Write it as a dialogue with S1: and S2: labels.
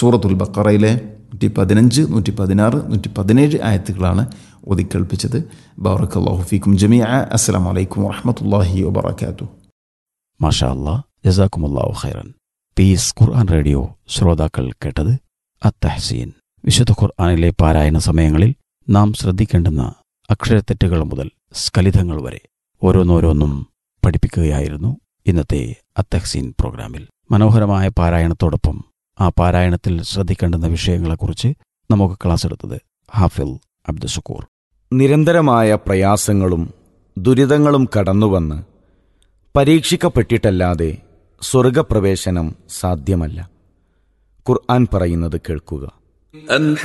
S1: സൂറത്തുൽ ബക്കറയിലെ നൂറ്റി പതിനഞ്ച് നൂറ്റി പതിനാറ് നൂറ്റി പതിനേഴ് ആയത്തുകളാണ് ഒതിക്കേൾപ്പിച്ചത് ബാറക്കല്ലാഹു ഫീക്കും ജമിയ അസ്സലാമു അലൈക്കും വറഹമത്തല്ലാഹി വബർക്കാത്തു
S2: മാഷാ അല്ലാ ജസാക്കുമുല്ലാഹു ഖൈറൻ പീസ് ഖുർആൻ റേഡിയോ ശ്രോതാക്കൾ കേട്ടത് അത്തഹസീൻ വിശുദ്ധ ഖുർആനിലെ പാരായണ സമയങ്ങളിൽ നാം ശ്രദ്ധിക്കേണ്ടുന്ന അക്ഷരത്തെറ്റുകൾ മുതൽ സ്ഖലിതങ്ങൾ വരെ ഓരോന്നോരോന്നും പഠിപ്പിക്കുകയായിരുന്നു ഇന്നത്തെ അത്തഹസീൻ പ്രോഗ്രാമിൽ മനോഹരമായ പാരായണത്തോടൊപ്പം ആ പാരായണത്തിൽ ശ്രദ്ധിക്കേണ്ടുന്ന വിഷയങ്ങളെക്കുറിച്ച് നമുക്ക് ക്ലാസ് എടുത്തത് ഹാഫിൽ അബ്ദുഷക്കൂർ
S3: നിരന്തരമായ പ്രയാസങ്ങളും ദുരിതങ്ങളും കടന്നുവന്ന് പരീക്ഷിക്കപ്പെട്ടിട്ടല്ലാതെ സ്വർഗപ്രവേശനം സാധ്യമല്ല ഖുർആൻ പറയുന്നത് കേൾക്കുക
S4: أم